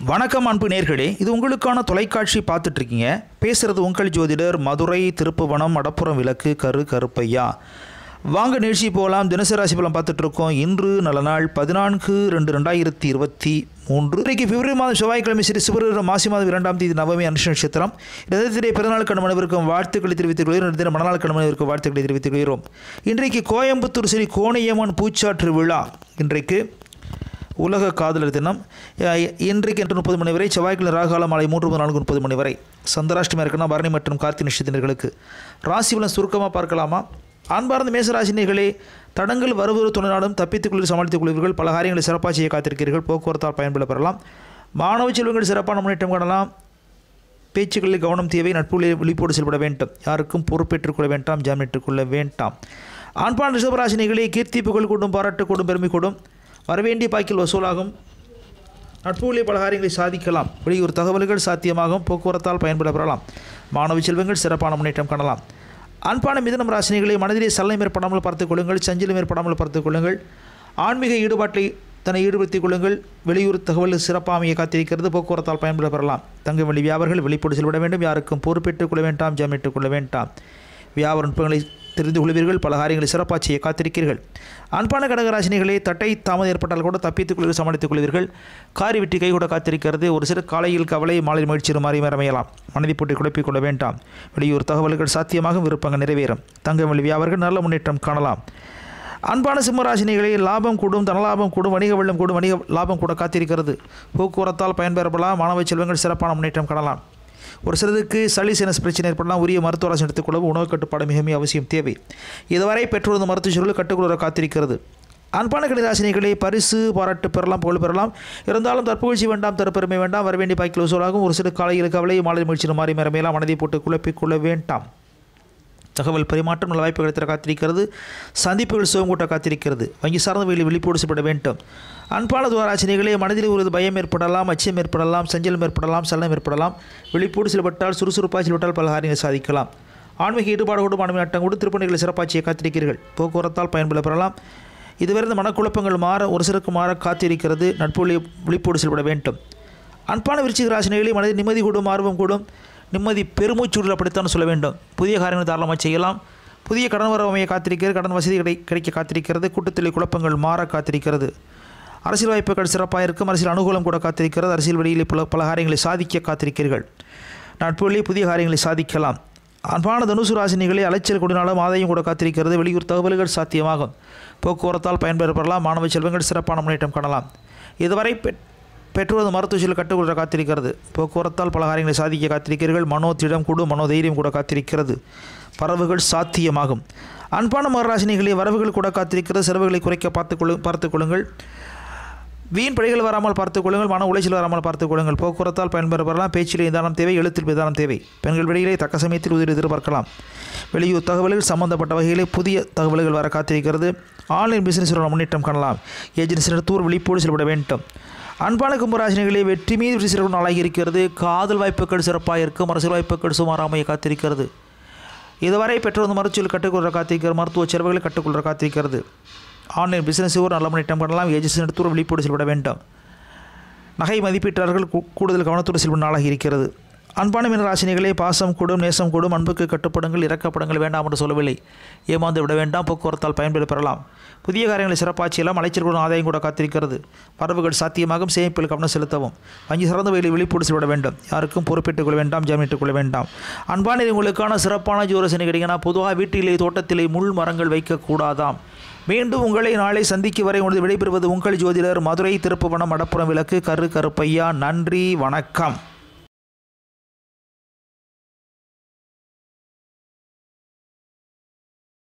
வணக்கம் அன்பு நேர்களே இது உங்களுக்கான தொலைக்காட்சி பார்த்துட்டு இருக்கீங்க பேசுறது உங்கள் ஜோதிடர் மதுரை திருப்புவனம் அடப்புறம் விளக்கு கரு கருப்பையா வாங்க நிகழ்ச்சி போகலாம் தினசரி ராசி பலன் பார்த்துட்டு இருக்கோம் இன்று நல்ல நாள் பதினான்கு ரெண்டு ரெண்டாயிரத்தி இருபத்தி மூன்று இன்றைக்கு பிப்ரவரி மாதம் செவ்வாய்க்கிழமை ஸ்ரீ சிவரு மாசி மாதம் இரண்டாம் தேதி நவமி அனுஷ நட்சத்திரம் இடத்திலே பிறநாள் கணவனவிற்கும் வாழ்த்துக்களை தெரிவித்துக் கொள்கிறோம் தின மணநாள் கணவனவிற்கும் வாழ்த்துக்களை தெரிவித்துக் கொள்கிறோம் இன்றைக்கு கோயம்புத்தூர் ஸ்ரீ கோணியம்மன் பூச்சாற்று விழா இன்றைக்கு உலக காதலர் தினம் அஹ் இன்றைக்கு எட்டு முப்பது மணி வரை செவ்வாய்க்கிழமை ராகால மாலை மூன்று முதல் நான்கு முப்பது மணி வரை சந்திராஷ்டமி இருக்குன்னா பரணி மற்றும் கார்த்தி நட்சத்திரர்களுக்கு ராசி பலன் சுருக்கமாக பார்க்கலாமா அன்பார்ந்த மேசராசினிகளே தடங்கள் வருவது துணைநாடும் தப்பித்துக் கொள்வது சமாளித்துக் கொள்வீர்கள் பல காரியங்களை சிறப்பாக செய்ய காத்திருக்கிறீர்கள் போக்குவரத்தால் பயன்பட பெறலாம் மாணவ செல்வங்கள் சிறப்பான முன்னேற்றம் காணலாம் பேச்சுக்களில் கவனம் தேவை நட்புகளில் விழிப்போடு செயல்பட வேண்டும் யாருக்கும் பொறுப்பேற்றுக் கொள்ள வேண்டாம் ஜாமீனிட்டுக் கொள்ள வேண்டாம் ஆண்பான் ரிஷபராசினிகளே கீர்த்தி புகழ் கூடும் பாராட்டு கூடும் பெருமை கூடும் வரவேண்டிய பாக்கில் வசூலாகும் நட்புகளில் பல காரியங்களை சாதிக்கலாம் வெளியூர் தகவல்கள் சாத்தியமாகும் போக்குவரத்தால் பயன்பட பெறலாம் மாணவ செல்வங்கள் சிறப்பான முன்னேற்றம் காணலாம் அன்பான மிதனம் ராசினிகளை மனதிலே சலனம் ஏற்படாமல் பார்த்துக் கொள்ளுங்கள் சஞ்சலம் ஏற்படாமல் பார்த்துக் கொள்ளுங்கள் ஆன்மீக ஈடுபாட்டை தன்னை ஈடுபடுத்திக் கொள்ளுங்கள் வெளியூர் தகவல் சிறப்பாமையை காத்திருக்கிறது போக்குவரத்தால் பயன்பட பெறலாம் தங்கம் வெளி வியாபாரிகள் வெளிப்படு செல்விட வேண்டும் யாருக்கும் பொறுப்பேற்றுக் கொள்ள வேண்டாம் ஜாமீட்டுக் கொள்ள வேண்டாம் வியாபார நுட்பங்களை தெரிந்து கொள்வீர்கள் பல காரியங்களை சிறப்பாக செய்ய காத்திருக்கிறீர்கள் அன்பான கடகராசினிகளே தட்டை தாமதம் ஏற்பட்டால் கூட தப்பித்துக் கொள்வது சமாளித்துக் கொள்வீர்கள் காரி வெட்டி கை கூட காத்திருக்கிறது ஒரு சிறு காலையில் கவலை மாலை மகிழ்ச்சியில் மாறி அமையலாம் மனதை போட்டு குழப்பிக் கொள்ள வேண்டாம் வெளியூர் தகவல்கள் சாத்தியமாக விருப்பங்கள் நிறைவேறும் தங்கம் வெளி வியாபாரிகள் நல்ல முன்னேற்றம் காணலாம் அன்பான சிம்மராசினிகளே லாபம் கூடும் தனலாபம் கூடும் வணிக வெள்ளம் கூடும் வணிக லாபம் கூட காத்திருக்கிறது போக்குவரத்தால் பயன்பெறப்படலாம் மாணவ செல்வங்கள் சிறப்பான முன்னேற்றம் காணலாம் ஒரு சிலருக்கு சளி சினஸ் பிரச்சனை ஏற்படலாம் உரிய மருத்துவ அரசு எடுத்துக்கொள்ளவும் உணவு கட்டுப்பாடு மிக மிக அவசியம் தேவை இதுவரை பெற்றோர் மருத்துவ சூழல் கட்டுக்குள்ள காத்திருக்கிறது அன்பான கணிதாசினிகளே பரிசு பாராட்டு பெறலாம் புகழ் பெறலாம் இருந்தாலும் தற்புகழ்ச்சி வேண்டாம் தரப்பெருமை வேண்டாம் வரவேண்டிய பாய்க்கில் வசூலாகும் ஒரு சில காலையில் கவலை மாலை முயற்சியில் மாறி மரமையெல்லாம் மனதை போட்டு குழப்பிக்கொள்ள வேண்டாம் தகவல் பரிமாற்றம் நல்ல வாய்ப்புகள் தர காத்திருக்கிறது சந்திப்புகள் சுகம் கூட்ட காத்திருக்கிறது வங்கி சார்ந்த வகையில் விழிப்போடு செய்யப்பட வேண்டும் அன்பான துவாராசினிகளே மனதில் ஒரு பயம் ஏற்படலாம் அச்சம் ஏற்படலாம் சஞ்சலம் ஏற்படலாம் சலனம் ஏற்படலாம் விழிப்போடு செயல்பட்டால் சுறுசுறுப்பாக செயல்பட்டால் பல காரியங்களை சாதிக்கலாம் ஆன்மீக ஈடுபாடோடு மாணவ நட்டங்கோடு திருப்பணிகளை சிறப்பாக செய்ய காத்திருக்கிறீர்கள் போக்குவரத்தால் பயன்பட பெறலாம் இதுவரை இந்த மனக்குழப்பங்கள் மாற ஒரு சிலருக்கு மாற காத்திருக்கிறது நட்புகளை விழிப்போடு செயல்பட வேண்டும் அன்பான விருச்சிக ராசினிகளே மனதில் நிம்மதி கூடும் ஆர்வம் கூடும் நிம்மதி பெருமூச்சூரில் அப்படித்தான் சொல்ல வேண்டும் புதிய காரியங்களை தாராளமாக செய்யலாம் புதிய கடன் வரவு அமைய காத்திருக்கிறது கடன் வசதி கிடை கிடைக்க காத்திருக்கிறது கூட்டத்தில் குழப்பங்கள் மாற காத்திருக்கிறது அரசியல் வாய்ப்புகள் சிறப்பாக இருக்கும் அரசியல் அனுகூலம் கூட காத்திருக்கிறது அரசியல் வழியில் பல பல காரியங்களை சாதிக்க காத்திருக்கிறீர்கள் நட்புகளில் புதிய காரியங்களை சாதிக்கலாம் அன்பான தனுசு ராசினிகளை அலைச்சல் கொடுனாலும் ஆதாயம் கூட காத்திருக்கிறது வெளியூர் தகவல்கள் சாத்தியமாகும் போக்குவரத்தால் பயன்பெறப்படலாம் மாணவ செல்வங்கள் சிறப்பான முன்னேற்றம் காணலாம் இதுவரை பெ பெற்றோரது மருத்துவச்சில் கட்டுக்கொள்ள காத்திருக்கிறது போக்குவரத்தால் பல காரியங்களை சாதிக்க காத்திருக்கிறீர்கள் மனோத்திடம் கூட மனோதைரியம் கூட காத்திருக்கிறது பறவுகள் சாத்தியமாகும் அன்பான மகராசினிகளே வரவுகள் கூட காத்திருக்கிறது செலவுகளை குறைக்க பார்த்துக்கொள்ளு பார்த்துக் கொள்ளுங்கள் வீண் பழிகள் வராமல் பார்த்துக் கொள்ளுங்கள் மன உளைச்சல் வராமல் பார்த்துக் கொள்ளுங்கள் போக்குவரத்தால் பயன்பெற பெறலாம் பேச்சில் நிதானம் தேவை எழுத்தில் நிதானம் தேவை பெண்கள் வெளியிலே தக்க சமயத்தில் உதவி எதிர்பார்க்கலாம் வெளியூர் தகவல்கள் சம்பந்தப்பட்ட வகையிலே புதிய தகவல்கள் வர காத்திருக்கிறது ஆன்லைன் பிசினஸ் முன்னேற்றம் காணலாம் ஏஜென்சி நடத்தூர் விழிப்போடு செயல்பட வேண்டும் அன்பான கும்பராசினிகளே வெற்றி மீது வெற்றி சிறப்பு நாளாகி இருக்கிறது காதல் வாய்ப்புகள் சிறப்பாக இருக்கும் அரசியல் வாய்ப்புகள் சுமாராமையை காத்திருக்கிறது இதுவரை பெற்றோர் மருத்துவத்தில் கற்றுக்கொள்ள காத்திருக்கிற மருத்துவ செலவுகளை கற்றுக்கொள்ள காத்திருக்கிறது ஆன்லைன் பிசினஸ் ஒரு நல்ல முன்னேற்றம் பண்ணலாம் ஏஜென்சி நடத்தூர் விழிப்போடு செயல்பட வேண்டும் நகை மதிப்பீட்டாளர்கள் கூ- கூடுதல் கவனத்தோடு செல்லும் நாளாகி இருக்கிறது அன்பான மீன ராசினிகளே பாசம் கூடும் நேசம் கூடும் அன்புக்கு கட்டுப்படுங்கள் இறக்கப்படுங்கள் வேண்டாம் என்று சொல்லவில்லை ஏமாந்து விட வேண்டாம் போக்குவரத்தால் பயன்பெற பெறலாம் புதிய காரியங்களை சிறப்பாக செய்யலாம் அலைச்சல் கூட ஆதாயம் கூட காத்திருக்கிறது வரவுகள் சாத்தியமாகும் சேமிப்பில் கவனம் செலுத்தவும் வங்கி சிறந்த வகையில் விழிப்போடு செல்விட வேண்டும் யாருக்கும் பொறுப்பேற்றுக் கொள்ள வேண்டாம் ஜாமீட்டுக் கொள்ள வேண்டாம் அன்பான உங்களுக்கான சிறப்பான ஜோரசனை கிடைக்கினா பொதுவாக வீட்டிலே தோட்டத்திலே முள் மரங்கள் வைக்கக்கூடாதாம் மீண்டும் உங்களை நாளை சந்திக்கு வரை உனது விடைபெறுவது உங்கள் ஜோதிடர் மதுரை திருப்புவனம் மடப்புறம் விளக்கு கரு கருப்பையா நன்றி வணக்கம்